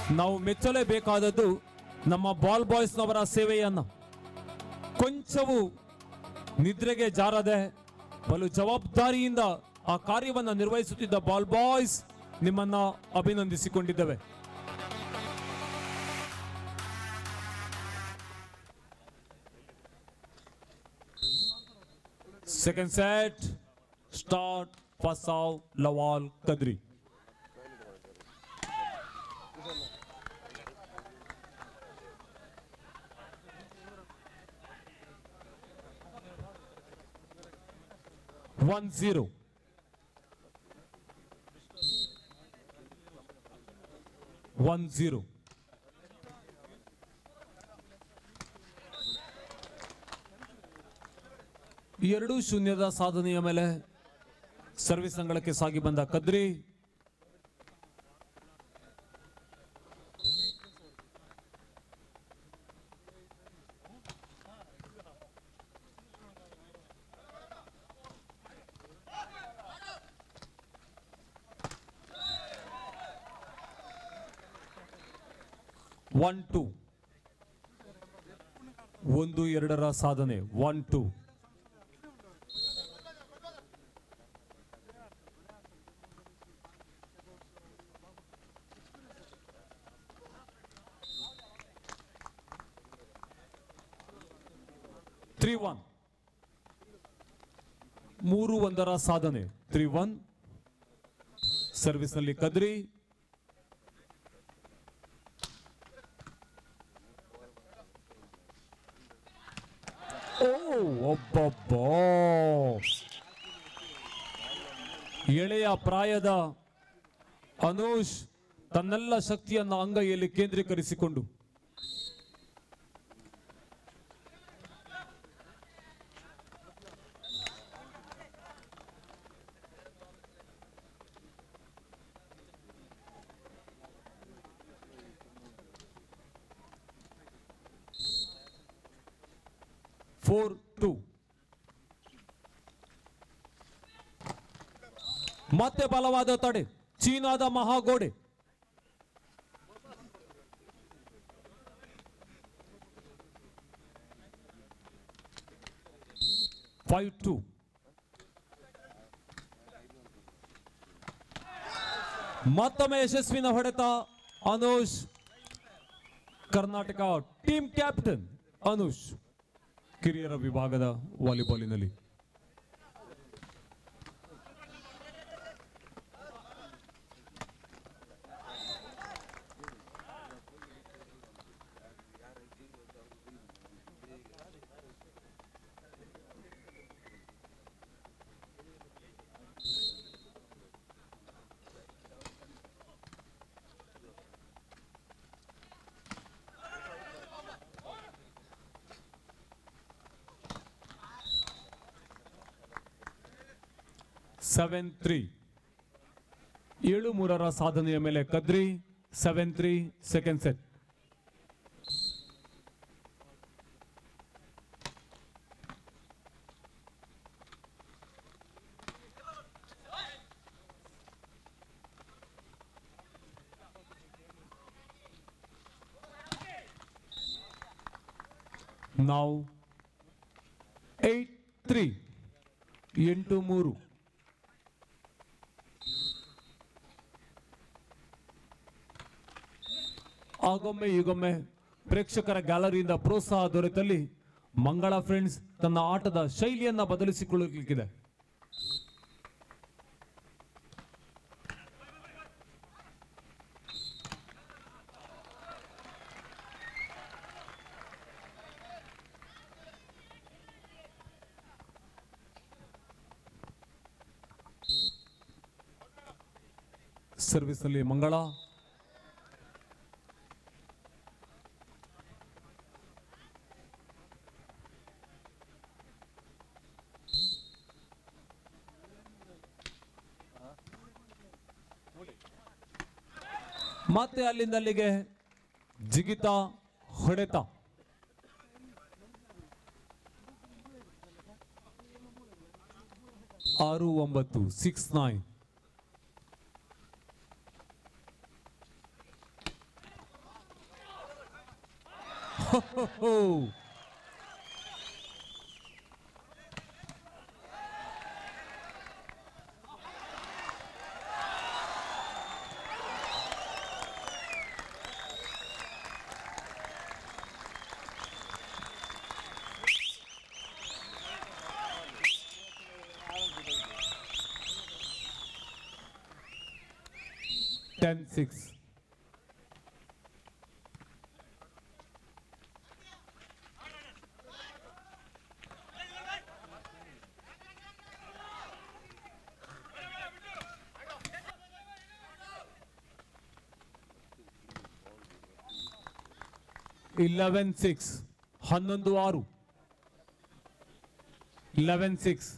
ನಾವು ಮೆಚ್ಚಲೇಬೇಕಾದದ್ದು ನಮ್ಮ ಬಾಲ್ ಬಾಯ್ಸ್ನವರ ಸೇವೆಯನ್ನ ಕೊಂಚವೂ ನಿದ್ರೆಗೆ ಜಾರದೆ ಬಲು ಜವಾಬ್ದಾರಿಯಿಂದ ಆ ಕಾರ್ಯವನ್ನು ನಿರ್ವಹಿಸುತ್ತಿದ್ದ ಬಾಲ್ ಬಾಯ್ಸ್ ನಿಮ್ಮನ್ನ ಅಭಿನಂದಿಸಿಕೊಂಡಿದ್ದೇವೆ ಸೆಕೆಂಡ್ ಸೆಟ್ ಸ್ಟಾರ್ಟ್ ಫಸಾವ್ ಲವಾಲ್ Kadri one zero one zero ಎರಡು ಶೂನ್ಯದ ಸಾಧನೆಯ ಮೇಲೆ ಸರ್ವಿಸ್ ಅಂಗಳಕ್ಕೆ ಸಾಗಿ ಬಂದ ಕದ್ರಿ ಒನ್ ಟು ಒಂದು ಎರಡರ ಸಾಧನೆ ಒನ್ ಟು ತ್ರೀ ಒನ್ ಮೂರು ಒಂದರ ಸಾಧನೆ ತ್ರೀ ಒನ್ ಸರ್ವಿಸ್ನಲ್ಲಿ ಕದ್ರಿ ಓ ಒಬ್ಬೊಬ್ಬ ಎಳೆಯ ಪ್ರಾಯದ ಅನೂಷ್ ತನ್ನೆಲ್ಲ ಶಕ್ತಿಯನ್ನ ಅಂಗೈಯಲ್ಲಿ ಕೇಂದ್ರೀಕರಿಸಿಕೊಂಡು ಫೋರ್ ಟು ಮತ್ತೆ ಬಲವಾದ ತಡೆ ಚೀನಾದ ಮಹಾಗೋಡೆ ಫೈವ್ ಟು ಮತ್ತೊಮ್ಮೆ ಯಶಸ್ವಿನ ಹೊಡೆತ ಅನುಷ್ ಕರ್ನಾಟಕ ಟೀಮ್ ಕ್ಯಾಪ್ಟನ್ ಅನುಷ್ ಕಿರಿಯರ ವಿಭಾಗದ ವಾಲಿಬಾಲಿನಲ್ಲಿ ಸೆವೆನ್ ತ್ರೀ ಏಳು ಮೂರರ ಸಾಧನೆಯ ಮೇಲೆ Kadri seven three second set ನಾವು ಏಟ್ ತ್ರೀ ಎಂಟು ಮೂರು ಆಗೊಮ್ಮೆ ಈಗೊಮ್ಮೆ ಪ್ರೇಕ್ಷಕರ ಗ್ಯಾಲರಿಯಿಂದ ಪ್ರೋತ್ಸಾಹ ದೊರೆತಲ್ಲಿ ಮಂಗಳ ಫ್ರೆಂಡ್ಸ್ ತನ್ನ ಆಟದ ಶೈಲಿಯನ್ನ ಬದಲಿಸಿಕೊಳ್ಳಲಿಕ್ಕಿದೆ ಸರ್ವಿಸ್ನಲ್ಲಿ ಮಂಗಳ ಮತ್ತೆ ಅಲ್ಲಿಂದ ಅಲ್ಲಿಗೆ ಜಿಗಿತ ಹೊಡೆತ ಆರು ಒಂಬತ್ತು ಸಿಕ್ಸ್ ನೈನ್ ಹೋ ಟೆನ್ ಸಿಕ್ಸ್ ಇಲೆವೆನ್ ಸಿಕ್ಸ್ ಹನ್ನೊಂದು ಆರು ಇಲೆವೆನ್ ಸಿಕ್ಸ್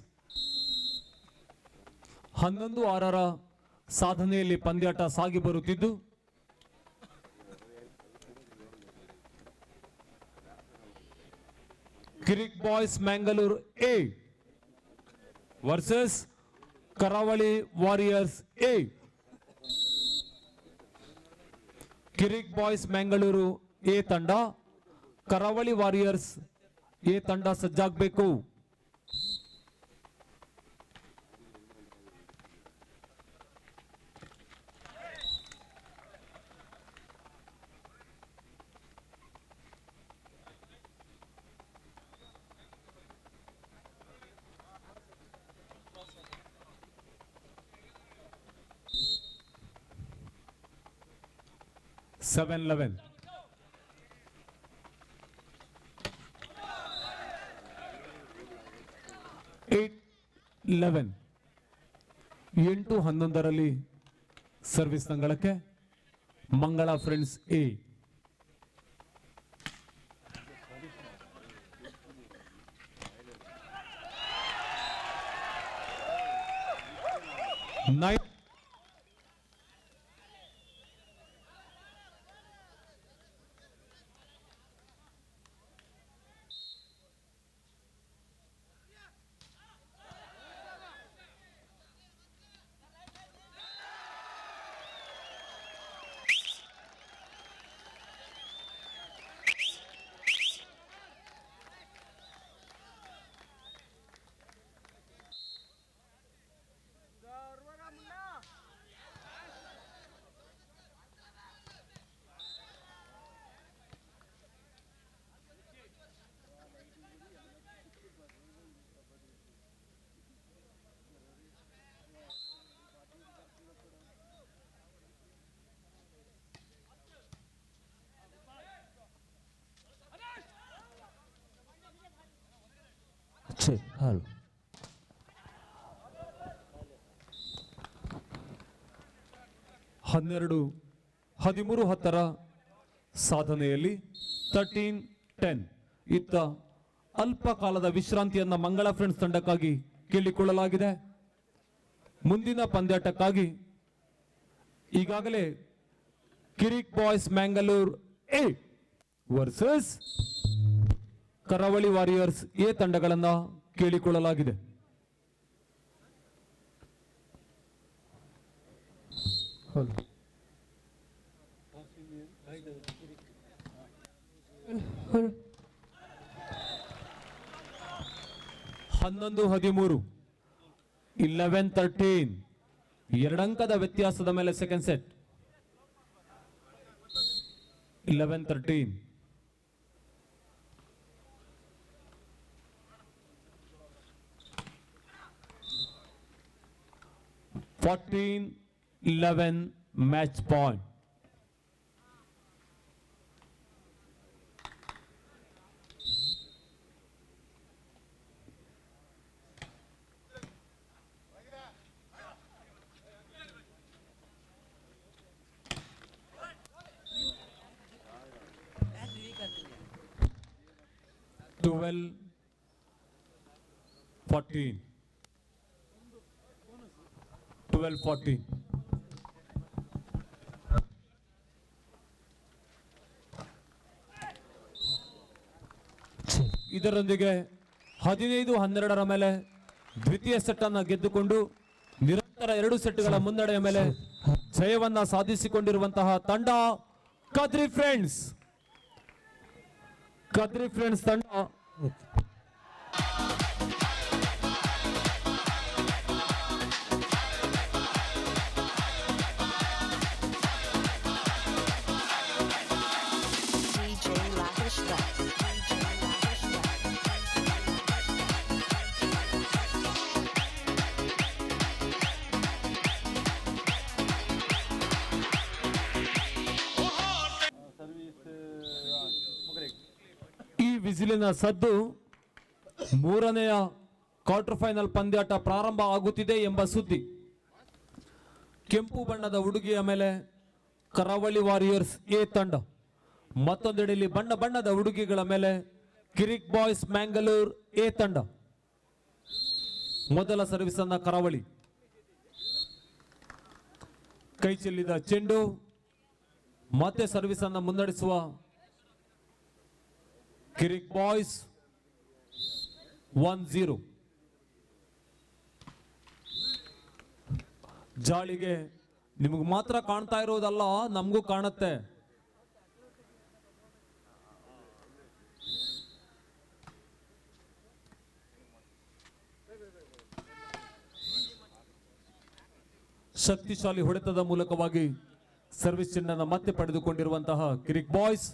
ಹನ್ನೊಂದು ಆರರ ಸಾಧನೆಯಲ್ಲಿ ಪಂದ್ಯಾಟ ಸಾಗಿ ಬರುತ್ತಿದ್ದು Kirik boys Mangalore A versus Karavali warriors A Kirik boys Mangaluru A ತಂಡ ಕರಾವಳಿ ವಾರಿಯರ್ಸ್ ಎ ತಂಡ ಸಜ್ಜಾಗಬೇಕು ಸೆವೆನ್ ಲೆವೆನ್ ಏಟ್ ಲೆವೆನ್ ಎಂಟು ಹನ್ನೊಂದರಲ್ಲಿ ಸರ್ವಿಸ್ ಅಂಗಳಕ್ಕೆ Mangala friends A nine Check. Hello. ಹನ್ನೆರಡು ಹದಿಮೂರು ಹತ್ತರ ಸಾಧನೆಯಲ್ಲಿ ತರ್ಟೀನ್ ಟೆನ್ ಇತ್ತ ಅಲ್ಪ ಕಾಲದ ವಿಶ್ರಾಂತಿಯನ್ನ ಮಂಗಳ ಫ್ರೆಂಡ್ಸ್ ತಂಡಕ್ಕಾಗಿ ಕೇಳಿಕೊಳ್ಳಲಾಗಿದೆ ಮುಂದಿನ ಪಂದ್ಯಾಟಕ್ಕಾಗಿ ಈಗಾಗಲೇ Kirik boys Mangalore A versus Karavali warriors A ತಂಡಗಳನ್ನ ಕೇಳಿಕೊಳ್ಳಲಾಗಿದೆ Hello. Hello. ಹನ್ನೊಂದು ಹದಿಮೂರು ಇಲೆವೆನ್ ತರ್ಟೀನ್ ಎರಡಂಕದ ವ್ಯತ್ಯಾಸದ ಮೇಲೆ second set eleven thirteen fourteen eleven match point twelve fourteen twelve fourteen Check. ಇದರೊಂದಿಗೆ ಹದಿನೈದು ಹನ್ನೆರಡರ ಮೇಲೆ ದ್ವಿತೀಯ ಸೆಟ್ ಅನ್ನ ಗೆದ್ದುಕೊಂಡು ನಿರಂತರ ಎರಡು ಸೆಟ್ಗಳ ಮುನ್ನಡೆಯ ಮೇಲೆ ಜಯವನ್ನ ಸಾಧಿಸಿಕೊಂಡಿರುವಂತಹ ತಂಡ ಕದ್ರಿ ಫ್ರೆಂಡ್ಸ್ ಕದ್ರಿ ಫ್ರೆಂಡ್ಸ್ ತಂಡ DJ Lavish Rex. DJ Lavish Rex. ಈ ವಿಸಿಲಿನ ಸದ್ದು ಮೂರನೆಯ ಕ್ವಾರ್ಟರ್ ಫೈನಲ್ ಪಂದ್ಯಾಟ ಪ್ರಾರಂಭ ಆಗುತ್ತಿದೆ ಎಂಬ ಸುದ್ದಿ ಕೆಂಪು ಬಣ್ಣದ ಉಡುಗೆಯ ಮೇಲೆ ಕರಾವಳಿ ವಾರಿಯರ್ಸ್ ಎ ತಂಡ ಮತ್ತೊಂದೆಡೆಯಲ್ಲಿ ಬಣ್ಣ ಬಣ್ಣದ ಉಡುಗೆಗಳ ಮೇಲೆ ಕಿರಿಕ್ ಬಾಯ್ಸ್ ಮ್ಯಾಂಗಲೂರ್ ಎ ತಂಡ ಮೊದಲ ಸರ್ವಿಸ್ ಅನ್ನ ಕರಾವಳಿ ಕೈ ಚೆಲ್ಲಿದ ಚೆಂಡು ಮತ್ತೆ ಸರ್ವಿಸ್ ಅನ್ನ ಮುನ್ನಡೆಸುವ ಕಿರಿಕ್ ಬಾಯ್ಸ್ ಒನ್ ಜೀರೋ ಜಾಳಿಗೆ ನಿಮಗೆ ಮಾತ್ರ ಕಾಣ್ತಾ ಇರೋದಲ್ಲ ನಮಗೂ ಕಾಣುತ್ತೆ ಶಕ್ತಿಶಾಲಿ ಹೊಡೆತದ ಮೂಲಕವಾಗಿ ಸರ್ವಿಸ್ ಚಿನ್ನನ ಮತ್ತೆ ಪಡೆದುಕೊಂಡಿರುವಂತಹ Kirik boys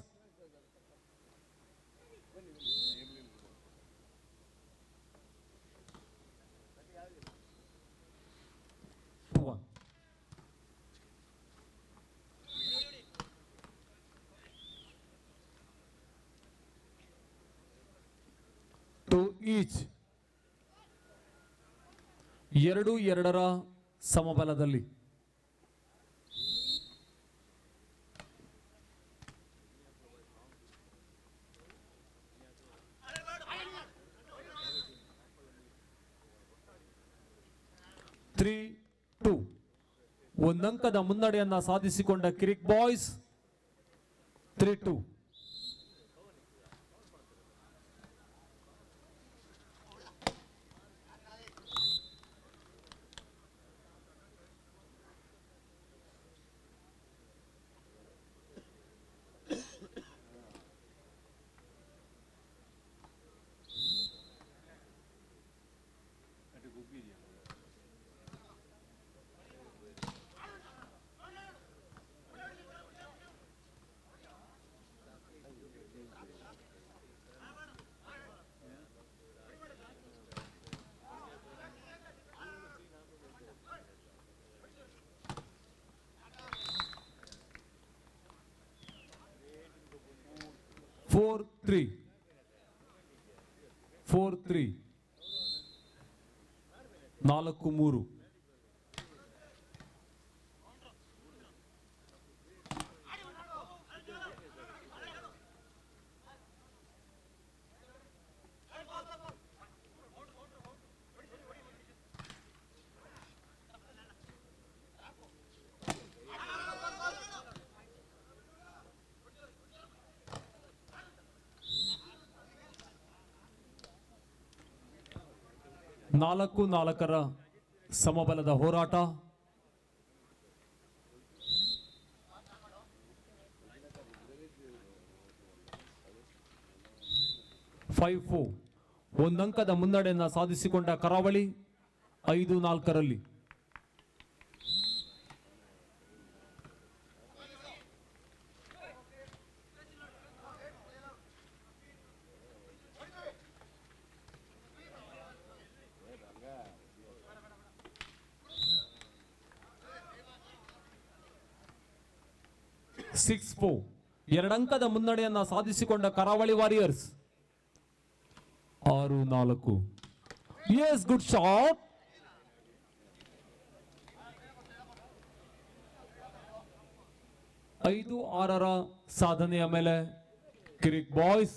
Two one. Two each ಎರಡು ಎರಡರ ಸಮಬಲದಲ್ಲಿ ತ್ರೀ ಟು ಒಂದಂಕದ ಮುನ್ನಡೆಯನ್ನ ಸಾಧಿಸಿಕೊಂಡ Kirik boys three two four three four three ನಾಲ್ಕು ಮೂರು ನಾಲ್ಕು ನಾಲ್ಕರ ಸಮಬಲದ ಹೋರಾಟ ಫೈವ್ ಫೋರ್ ಒಂದಂಕದ ಮುನ್ನಡೆಯನ್ನ ಸಾಧಿಸಿಕೊಂಡ ಕರಾವಳಿ ಐದು ನಾಲ್ಕರಲ್ಲಿ ಸಿಕ್ಸ್ ಫೋರ್ ಎರಡಂಕದ ಮುನ್ನಡೆಯನ್ನ ಸಾಧಿಸಿಕೊಂಡ ಕರಾವಳಿ ವಾರಿಯರ್ಸ್ ಆರು ನಾಲ್ಕು ಎಸ್ ಗುಡ್ ಶಾಟ್ ಐದು ಆರರ ಸಾಧನೆಯ ಮೇಲೆ ಕಿರಿಕ್ ಬಾಯ್ಸ್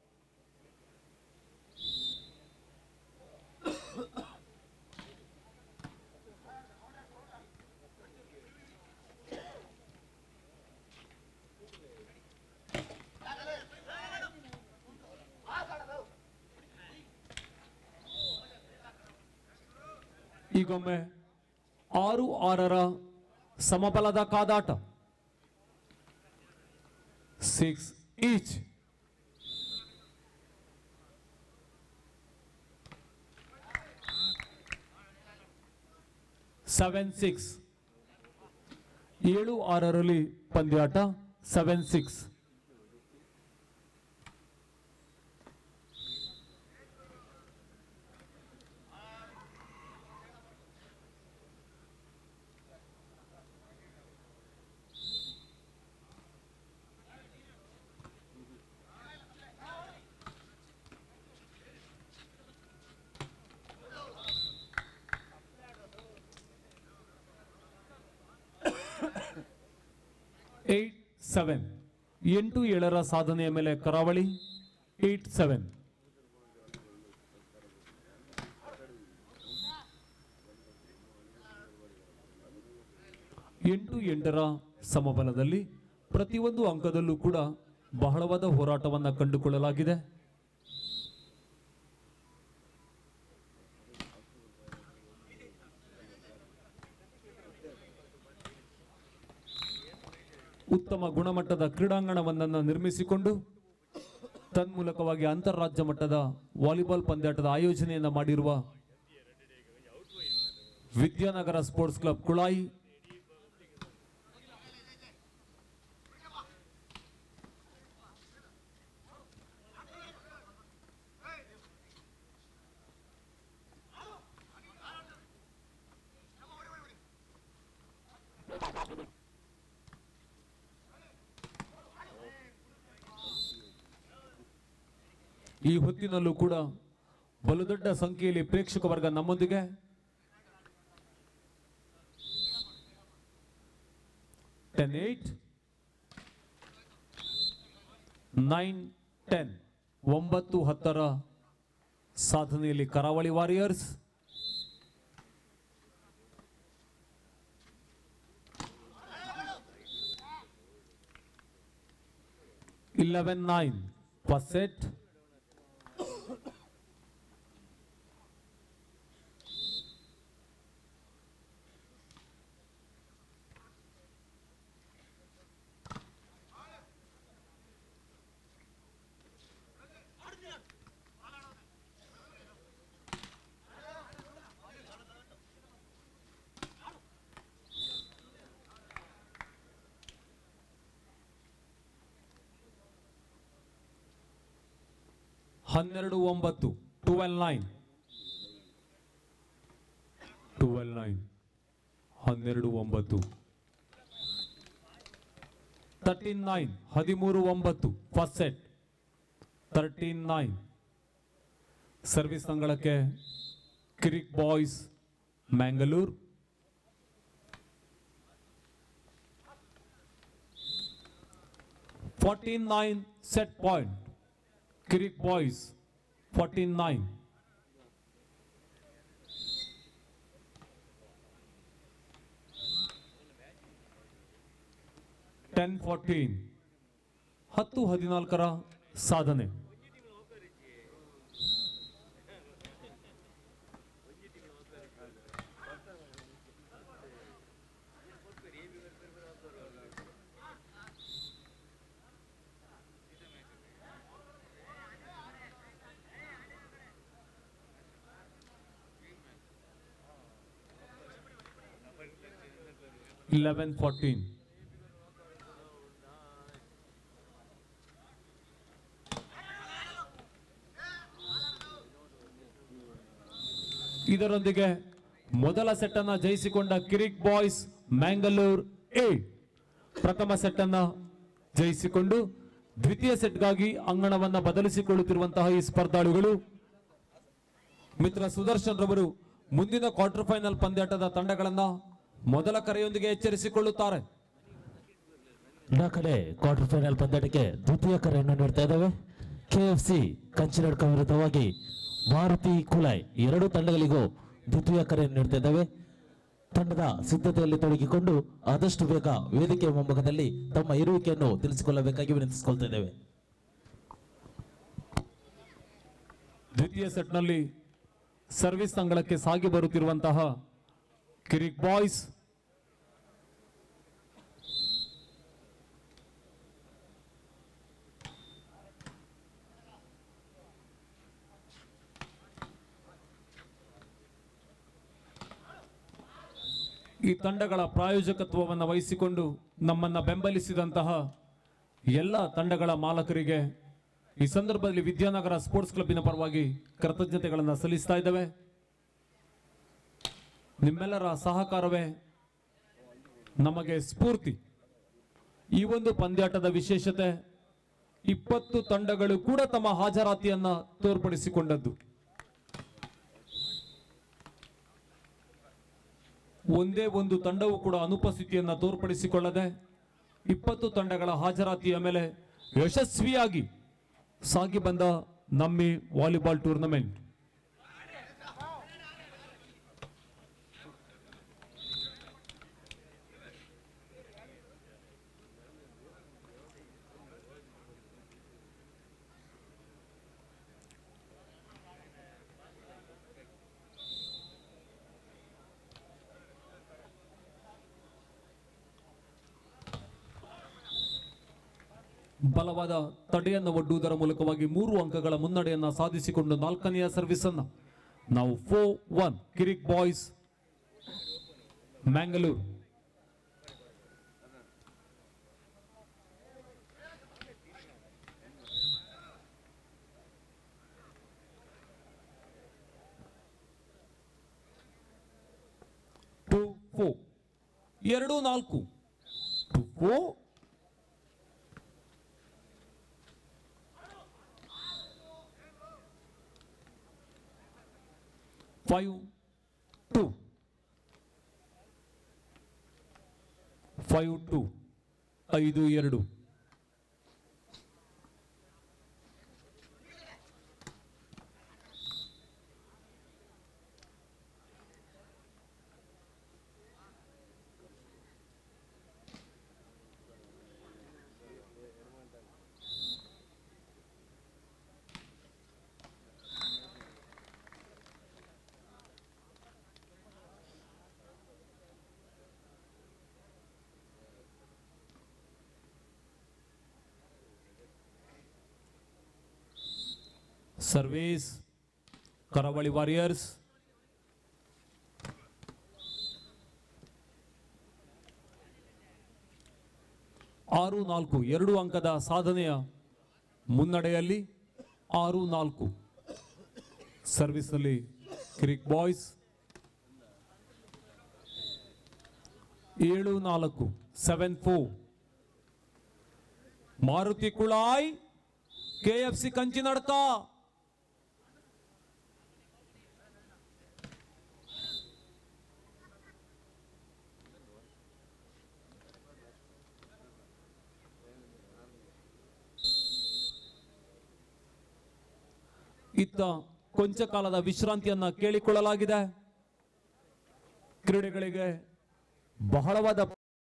ಈಗೊಮ್ಮೆ ಆರು ಆರರ ಸಮಬಲದ ಕಾದಾಟ ಸಿಕ್ಸ್ ಈಚ್ ಸೆವೆನ್ ಸಿಕ್ಸ್ ಏಳು ಆರರಲ್ಲಿ ಪಂದ್ಯಾಟ ಸೆವೆನ್ ಸಿಕ್ಸ್ ಏಟ್ ಸೆವೆನ್ ಎಂಟು ಏಳರ ಸಾಧನೆಯ ಮೇಲೆ ಕರಾವಳಿ ಏಟ್ ಸೆವೆನ್ ಎಂಟು ಎಂಟರ ಸಮಬಲದಲ್ಲಿ ಪ್ರತಿಯೊಂದು ಅಂಕದಲ್ಲೂ ಕೂಡ ಬಹಳವಾದ ಹೋರಾಟವನ್ನು ಕಂಡುಕೊಳ್ಳಲಾಗಿದೆ ಉತ್ತಮ ಗುಣಮಟ್ಟದ ಕ್ರೀಡಾಂಗಣವನ್ನ ನಿರ್ಮಿಸಿಕೊಂಡು ತನ್ಮೂಲಕವಾಗಿ ಅಂತಾರಾಜ್ಯ ಮಟ್ಟದ ವಾಲಿಬಾಲ್ ಪಂದ್ಯಾಟದ ಆಯೋಜನೆಯನ್ನ ಮಾಡಿರುವ ವಿದ್ಯಾನಗರ ಸ್ಪೋರ್ಟ್ಸ್ ಕ್ಲಬ್ ಕುಳಾಯಿ ಈ ಹೊತ್ತಿನಲ್ಲೂ ಕೂಡ ಬಲು ದೊಡ್ಡ ಸಂಖ್ಯೆಯಲ್ಲಿ ಪ್ರೇಕ್ಷಕ ವರ್ಗ ನಮ್ಮೊಂದಿಗೆ ಟೆನ್ ಏಟ್ ನೈನ್ ಟೆನ್ ಒಂಬತ್ತು ಹತ್ತರ ಸಾಧನೆಯಲ್ಲಿ Karavali warriors eleven nine first set ಹನ್ನೆರಡು ಒಂಬತ್ತು ಟುವೆಲ್ ನೈನ್ ಟುವೆಲ್ ನೈನ್ ಹನ್ನೆರಡು ಒಂಬತ್ತು ತರ್ಟೀನ್ ನೈನ್ ಹದಿಮೂರು ಒಂಬತ್ತು first set thirteen nine service ಅಂಗಳಕ್ಕೆ Kirik boys Mangalore fourteen nine set point Kirik boys fourteen nine ten fourteen ಹತ್ತು ಹದಿನಾಲ್ಕರ ಸಾಧನೆ ಇಲೆವೆನ್ ಫಾರ್ಟೀನ್ ಇದರೊಂದಿಗೆ ಮೊದಲ ಸೆಟ್ ಅನ್ನ ಜಯಿಸಿಕೊಂಡ ಕಿರಿಕ್ ಬಾಯ್ಸ್ ಮ್ಯಾಂಗಲೂರ್ ಎ ಪ್ರಥಮ ಸೆಟ್ ಅನ್ನ ಜಯಿಸಿಕೊಂಡು ದ್ವಿತೀಯ ಸೆಟ್ಗಾಗಿ ಅಂಗಣವನ್ನ ಬದಲಿಸಿಕೊಳ್ಳುತ್ತಿರುವಂತಹ ಈ ಸ್ಪರ್ಧಾಳುಗಳು ಮಿತ್ರ ಸುದರ್ಶನ್ ರವರು ಮುಂದಿನ ಕ್ವಾರ್ಟರ್ ಫೈನಲ್ ಪಂದ್ಯಾಟದ ತಂಡಗಳನ್ನ ಮೊದಲ ಕರೆಯೊಂದಿಗೆ ಎಚ್ಚರಿಸಿಕೊಳ್ಳುತ್ತಾರೆ ದಾಖಲೆ ಕ್ವಾರ್ಟರ್ ಫೈನಲ್ ಪಂದ್ಯಾಟಕ್ಕೆ ದ್ವಿತೀಯ ಕರೆಯನ್ನು ನೀಡ್ತಾ ಇದ್ದಾವೆ ಕೆಎಫ್ಸಿ ಕಂಚಿನಡ್ಕ ವಿರುದ್ಧವಾಗಿ ಭಾರತಿ ಕುಲಾಯ್ ಎರಡು ತಂಡಗಳಿಗೂ ದ್ವಿತೀಯ ಕರೆಯನ್ನು ನೀಡ್ತಾ ಇದ್ದಾವೆ ತಂಡದ ಸಿದ್ಧತೆಯಲ್ಲಿ ತೊಡಗಿಕೊಂಡು ಆದಷ್ಟು ಬೇಗ ವೇದಿಕೆಯ ಮುಂಭಾಗದಲ್ಲಿ ತಮ್ಮ ಇರುವಿಕೆಯನ್ನು ತಿಳಿಸಿಕೊಳ್ಳಬೇಕಾಗಿ ವಿನಂತಿಸಿಕೊಳ್ತಾ ಇದ್ದೇವೆ ದ್ವಿತೀಯ ಸೆಟ್ನಲ್ಲಿ ಸರ್ವಿಸ್ ಅಂಗಳಕ್ಕೆ ಸಾಗಿ ಬರುತ್ತಿರುವಂತಹ ಕಿರಿಕ್ ಬಾಯ್ಸ್ ಈ ತಂಡಗಳ ಪ್ರಾಯೋಜಕತ್ವವನ್ನು ವಹಿಸಿಕೊಂಡು ನಮ್ಮನ್ನ ಬೆಂಬಲಿಸಿದಂತಹ ಎಲ್ಲ ತಂಡಗಳ ಮಾಲಕರಿಗೆ ಈ ಸಂದರ್ಭದಲ್ಲಿ ವಿದ್ಯಾನಗರ ಸ್ಪೋರ್ಟ್ಸ್ ಕ್ಲಬ್ಬಿನ ಪರವಾಗಿ ಕೃತಜ್ಞತೆಗಳನ್ನು ಸಲ್ಲಿಸ್ತಾ ಇದ್ದೇವೆ ನಿಮ್ಮೆಲ್ಲರ ಸಹಕಾರವೇ ನಮಗೆ ಸ್ಫೂರ್ತಿ ಈ ಒಂದು ಪಂದ್ಯಾಟದ ವಿಶೇಷತೆ ಇಪ್ಪತ್ತು ತಂಡಗಳು ಕೂಡ ತಮ್ಮ ಹಾಜರಾತಿಯನ್ನ ತೋರ್ಪಡಿಸಿಕೊಂಡದ್ದು ಒಂದೇ ಒಂದು ತಂಡವು ಕೂಡ ಅನುಪಸ್ಥಿತಿಯನ್ನ ತೋರ್ಪಡಿಸಿಕೊಳ್ಳದೆ ಇಪ್ಪತ್ತು ತಂಡಗಳ ಹಾಜರಾತಿಯ ಮೇಲೆ ಯಶಸ್ವಿಯಾಗಿ ಸಾಗಿ ಬಂದ ನಮ್ಮಿ ವಾಲಿಬಾಲ್ ಟೂರ್ನಮೆಂಟ್ ಬಲವಾದ ತಡೆಯನ್ನು ಒಡ್ಡುವುದರ ಮೂಲಕವಾಗಿ ಮೂರು ಅಂಕಗಳ ಮುನ್ನಡೆಯನ್ನ ಸಾಧಿಸಿಕೊಂಡು ನಾಲ್ಕನೆಯ ಸರ್ವಿಸ್ ಅನ್ನ ನಾವು four one Kirik boys Mangaluru two four ಎರಡು ನಾಲ್ಕು two four five two five two ಐದು ಎರಡು ಸರ್ವೀಸ್ ಕರಾವಳಿ ವಾರಿಯರ್ಸ್ ಆರು ನಾಲ್ಕು ಎರಡು ಅಂಕದ ಸಾಧನೆಯ ಮುನ್ನಡೆಯಲ್ಲಿ ಆರು ನಾಲ್ಕು ಸರ್ವಿಸ್ನಲ್ಲಿ ಕ್ರಿಕ್ ಬಾಯ್ಸ್ ಏಳು ನಾಲ್ಕು seven four Maruti Kulai KFC Kanchinadka ಇತ್ತ ಕೊಂಚ ಕಾಲದ ವಿಶ್ರಾಂತಿಯನ್ನ ಕೇಳಿಕೊಳ್ಳಲಾಗಿದೆ ಕ್ರೀಡೆಗಳಿಗೆ ಬಹಳವಾದ